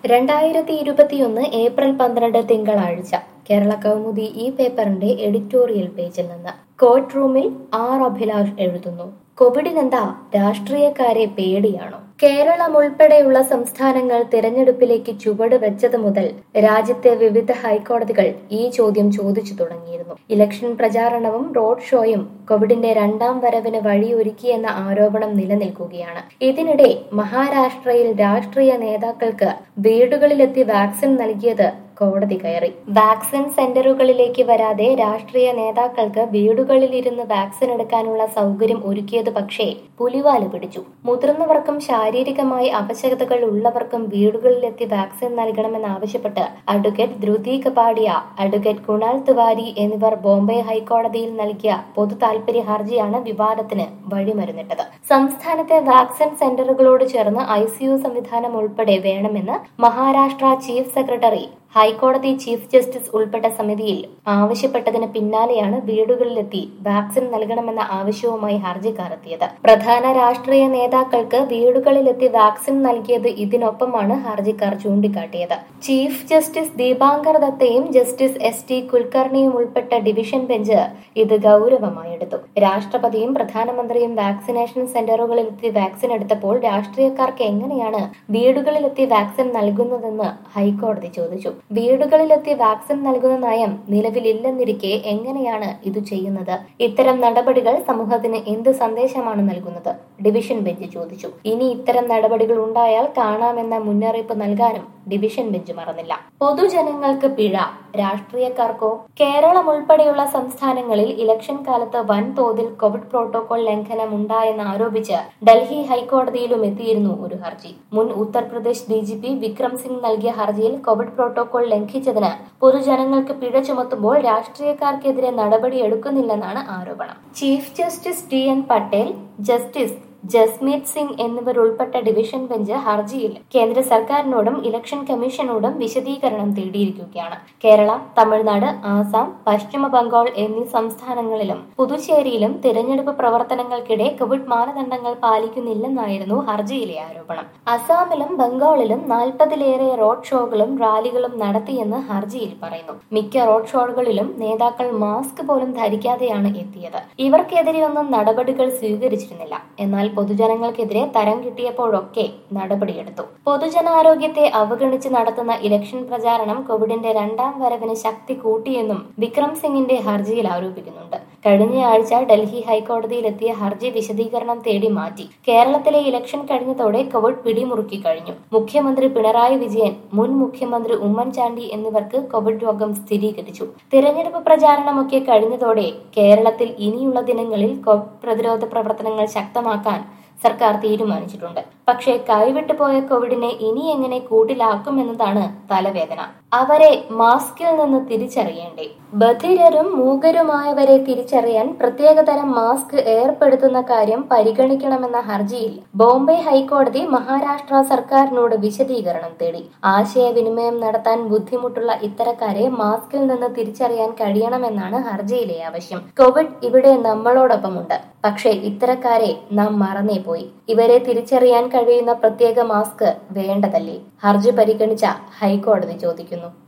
രണ്ടായിരത്തി ഇരുപത്തിയൊന്ന് ഏപ്രിൽ പന്ത്രണ്ട് തിങ്കളാഴ്ച കേരള കൗമുദി ഈ പേപ്പറിന്റെ എഡിറ്റോറിയൽ പേജിൽ നിന്ന് കോർട്ട് റൂമിൽ ആർ അഭിലാഷ് എഴുതുന്നു കോവിഡിനെന്താ രാഷ്ട്രീയക്കാരെ പേടിയാണോ കേരളം ഉൾപ്പെടെയുള്ള സംസ്ഥാനങ്ങൾ തിരഞ്ഞെടുപ്പിലേക്ക് ചുവട് വെച്ചത് മുതൽ രാജ്യത്തെ വിവിധ ഹൈക്കോടതികൾ ഈ ചോദ്യം ചോദിച്ചു തുടങ്ങിയിരുന്നു ഇലക്ഷൻ പ്രചാരണവും റോഡ് ഷോയും കോവിഡിന്റെ രണ്ടാം വരവിന് വഴിയൊരുക്കിയെന്ന ആരോപണം നിലനിൽക്കുകയാണ് ഇതിനിടെ മഹാരാഷ്ട്രയിൽ രാഷ്ട്രീയ നേതാക്കൾക്ക് വീടുകളിലെത്തി വാക്സിൻ നൽകിയത് കോടതി കയറി വാക്സിൻ സെന്ററുകളിലേക്ക് വരാതെ രാഷ്ട്രീയ നേതാക്കൾക്ക് വീടുകളിലിരുന്ന് വാക്സിൻ എടുക്കാനുള്ള സൗകര്യം ഒരുക്കിയത് പക്ഷേ പുലിവാല് പിടിച്ചു മുതിർന്നവർക്കും ശാരീരികമായി അവശതകൾ ഉള്ളവർക്കും വീടുകളിലെത്തി വാക്സിൻ നൽകണമെന്നാവശ്യപ്പെട്ട് അഡ്വക്കേറ്റ് ധ്രുതി കപാഡിയ അഡ്വക്കേറ്റ് കുണാൽ തിവാരി എന്നിവർ ബോംബെ ഹൈക്കോടതിയിൽ നൽകിയ പൊതു താൽപര്യ ഹർജിയാണ് വിവാദത്തിന് വഴിമരുന്നിട്ടത് സംസ്ഥാനത്തെ വാക്സിൻ സെന്ററുകളോട് ചേർന്ന് ഐസിയു സംവിധാനം ഉൾപ്പെടെ വേണമെന്ന് മഹാരാഷ്ട്ര ചീഫ് സെക്രട്ടറി ഹൈക്കോടതി ചീഫ് ജസ്റ്റിസ് ഉൾപ്പെട്ട സമിതിയിൽ ആവശ്യപ്പെട്ടതിന് പിന്നാലെയാണ് വീടുകളിലെത്തി വാക്സിൻ നൽകണമെന്ന ആവശ്യവുമായി ഹർജിക്കാർ എത്തിയത് പ്രധാന രാഷ്ട്രീയ നേതാക്കൾക്ക് വീടുകളിലെത്തി വാക്സിൻ നൽകിയത് ഇതിനൊപ്പമാണ് ഹർജിക്കാർ ചൂണ്ടിക്കാട്ടിയത് ചീഫ് ജസ്റ്റിസ് ദീപാങ്കർ ദത്തയും ജസ്റ്റിസ് എസ് ടി കുൽക്കർണിയും ഉൾപ്പെട്ട ഡിവിഷൻ ബെഞ്ച് ഇത് ഗൗരവമായി എടുത്തു രാഷ്ട്രപതിയും പ്രധാനമന്ത്രിയും വാക്സിനേഷൻ സെന്ററുകളിലെത്തി വാക്സിൻ എടുത്തപ്പോൾ രാഷ്ട്രീയക്കാർക്ക് എങ്ങനെയാണ് വീടുകളിലെത്തി വാക്സിൻ നൽകുന്നതെന്ന് ഹൈക്കോടതി ചോദിച്ചു വീടുകളിലെത്തി വാക്സിൻ നൽകുന്ന നയം നിലവിലില്ലെന്നിരിക്കെ എങ്ങനെയാണ് ഇത് ചെയ്യുന്നത് ഇത്തരം നടപടികൾ സമൂഹത്തിന് എന്ത് സന്ദേശമാണ് നൽകുന്നത് ഡിവിഷൻ ബെഞ്ച് ചോദിച്ചു ഇനി ഇത്തരം നടപടികൾ ഉണ്ടായാൽ കാണാമെന്ന മുന്നറിയിപ്പ് നൽകാനും ഡിവിഷൻ ബെഞ്ച് മറന്നില്ല പൊതുജനങ്ങൾക്ക് പിഴ രാഷ്ട്രീയക്കാർക്കോ കേരളം ഉൾപ്പെടെയുള്ള സംസ്ഥാനങ്ങളിൽ ഇലക്ഷൻ കാലത്ത് വൻതോതിൽ കോവിഡ് പ്രോട്ടോകോൾ ലംഘനം ഉണ്ടായെന്ന് ആരോപിച്ച് ഡൽഹി ഹൈക്കോടതിയിലും എത്തിയിരുന്നു ഒരു ഹർജി മുൻ Uttar Pradesh D G P Vikram Singh നൽകിയ ഹർജിയിൽ കോവിഡ് പ്രോട്ടോകോൾ ലംഘിച്ചതിന് പൊതുജനങ്ങൾക്ക് പിഴ ചുമത്തുമ്പോൾ രാഷ്ട്രീയക്കാർക്കെതിരെ നടപടി എടുക്കുന്നില്ലെന്നാണ് ആരോപണം chief justice D N Patel justice Jasmeet Singh എന്നിവരുൾപ്പെട്ട ഡിവിഷൻ ബെഞ്ച് ഹർജിയിൽ കേന്ദ്ര സർക്കാരിനോടും ഇലക്ഷൻ കമ്മീഷനോടും വിശദീകരണം തേടിയിരിക്കുകയാണ് കേരള തമിഴ്നാട് ആസാം പശ്ചിമ ബംഗാൾ എന്നീ സംസ്ഥാനങ്ങളിലും പുതുച്ചേരിയിലും തിരഞ്ഞെടുപ്പ് പ്രവർത്തനങ്ങൾക്കിടെ കോവിഡ് മാനദണ്ഡങ്ങൾ പാലിക്കുന്നില്ലെന്നായിരുന്നു ഹർജിയിലെ ആരോപണം അസാമിലും ബംഗാളിലും നാൽപ്പതിലേറെ റോഡ് ഷോകളും റാലികളും നടത്തിയെന്ന് ഹർജിയിൽ പറയുന്നു മിക്ക റോഡ് ഷോകളിലും നേതാക്കൾ മാസ്ക് പോലും ധരിക്കാതെയാണ് എത്തിയത് ഇവർക്കെതിരെയൊന്നും നടപടികൾ സ്വീകരിച്ചിരുന്നില്ല എന്നാൽ പൊതുജനങ്ങൾക്കെതിരെ തരം കിട്ടിയപ്പോഴൊക്കെ നടപടിയെടുത്തു പൊതുജനാരോഗ്യത്തെ അവഗണിച്ച് നടത്തുന്ന ഇലക്ഷൻ പ്രചാരണം കോവിഡിന്റെ രണ്ടാം വരവിന് ശക്തി കൂട്ടിയെന്നും വിക്രം സിംഗിന്റെ ഹർജിയിൽ ആരോപിക്കുന്നുണ്ട് കഴിഞ്ഞയാഴ്ച ഡൽഹി ഹൈക്കോടതിയിലെത്തിയ ഹർജി വിശദീകരണം തേടി മാറ്റി കേരളത്തിലെ ഇലക്ഷൻ കഴിഞ്ഞതോടെ കോവിഡ് പിടിമുറുക്കി കഴിഞ്ഞു മുഖ്യമന്ത്രി പിണറായി വിജയൻ മുൻ മുഖ്യമന്ത്രി ഉമ്മൻചാണ്ടി എന്നിവർക്ക് കോവിഡ് രോഗം സ്ഥിരീകരിച്ചു തിരഞ്ഞെടുപ്പ് പ്രചാരണമൊക്കെ കഴിഞ്ഞതോടെ കേരളത്തിൽ ഇനിയുള്ള ദിനങ്ങളിൽ കോവിഡ് പ്രതിരോധ പ്രവർത്തനങ്ങൾ ശക്തമാക്കാൻ സർക്കാർ തീരുമാനിച്ചിട്ടുണ്ട് പക്ഷേ കൈവിട്ടു പോയ കോവിഡിനെ ഇനി എങ്ങനെ കൂട്ടിലാക്കുമെന്നതാണ് തലവേദന അവരെ മാസ്കിൽ നിന്ന് തിരിച്ചറിയേണ്ടേ ബധിരരും മൂകരുമായവരെ തിരിച്ചറിയാൻ പ്രത്യേകതരം മാസ്ക് ഏർപ്പെടുത്തുന്ന കാര്യം പരിഗണിക്കണമെന്ന ഹർജിയിൽ ബോംബെ ഹൈക്കോടതി മഹാരാഷ്ട്ര സർക്കാരിനോട് വിശദീകരണം തേടി ആശയവിനിമയം നടത്താൻ ബുദ്ധിമുട്ടുള്ള ഇത്തരക്കാരെ മാസ്കിൽ നിന്ന് തിരിച്ചറിയാൻ കഴിയണമെന്നാണ് ഹർജിയിലെ ആവശ്യം കോവിഡ് ഇവിടെ നമ്മളോടൊപ്പമുണ്ട് പക്ഷേ ഇത്തരക്കാരെ നാം മറന്നേ പോയി ഇവരെ തിരിച്ചറിയാൻ കഴിയുന്ന പ്രത്യേക മാസ്ക് വേണ്ടതല്ലേ ഹർജി പരിഗണിച്ച ഹൈക്കോടതി ചോദിക്കുന്നു